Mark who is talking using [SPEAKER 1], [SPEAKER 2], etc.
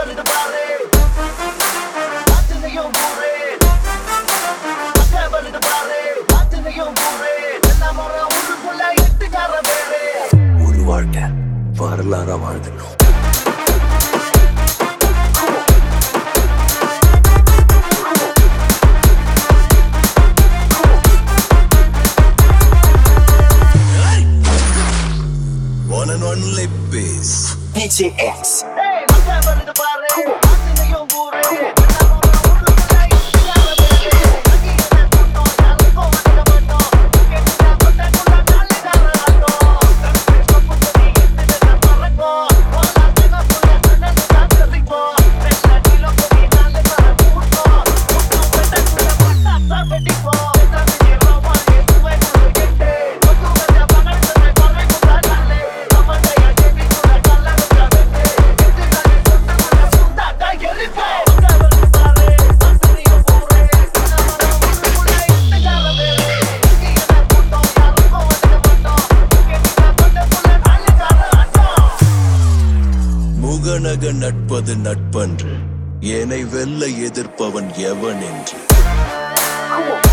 [SPEAKER 1] வருது பாரு அத்தனையும் ஊரே பக்க வருது பாரு அத்தனையும் ஊரே எல்லா முறை உள்ளுக்குள்ள எட்டுக்கார பேரு
[SPEAKER 2] ஒரு வாழ்க்கை வரலாறா வாழ்ந்துடும் One and only bass.
[SPEAKER 3] DJ X.
[SPEAKER 1] ஏய் பக்க வருது பாரு அத்தனையும் ஊரே எல்லா முறை உள்ளுக்குள்ள எட்டுக்கார பேரு அங்கே என்ன கூட்டம் யாருக்கும் வந்துட மாட்டோம் கேட்டுட்டா கொட்டக்குள்ள நாலுகார ஆட்டம் தப்பு சொல்லி எட்டுக்கிட்ட பறக்கும் போலாத்துக்கு புள்ள கண்ணனு தான் தெரிப்போம் வெள்ள கிலோ கொடி நாலு பேர கூட்டம் கூட்டம் வெட்டக்குள்ள பட்டாசா வெடிப்போம் தமிழ் ரோமான் எதுவே குழு கெட்டு கொத்து வச்ச பகல் தன்னை பறக்குள்ள நாளே அவனைய தேடி கூட கல்லறுக்க வெட்டு எட்டு நாளை சொந்தமுள்ள சுந்தாட்டா எரிப்போம் கவலை பாரு அத்தனையும் ஊரே நம்ம உள்ளுக்குள்ள எட்டுக்கார பேரு இங்கே என்ன கூட்டம் யாருக்கும் வந்துட மாட்டோம் கேட்டுட்டா கொட்டக்குள்ள நாலுகார ஆட்டம்
[SPEAKER 2] முகநக நட்பது நட்பன்று என்னை வெல்ல எதிர்ப்பவன் எவன் என்று
[SPEAKER 1] Cool.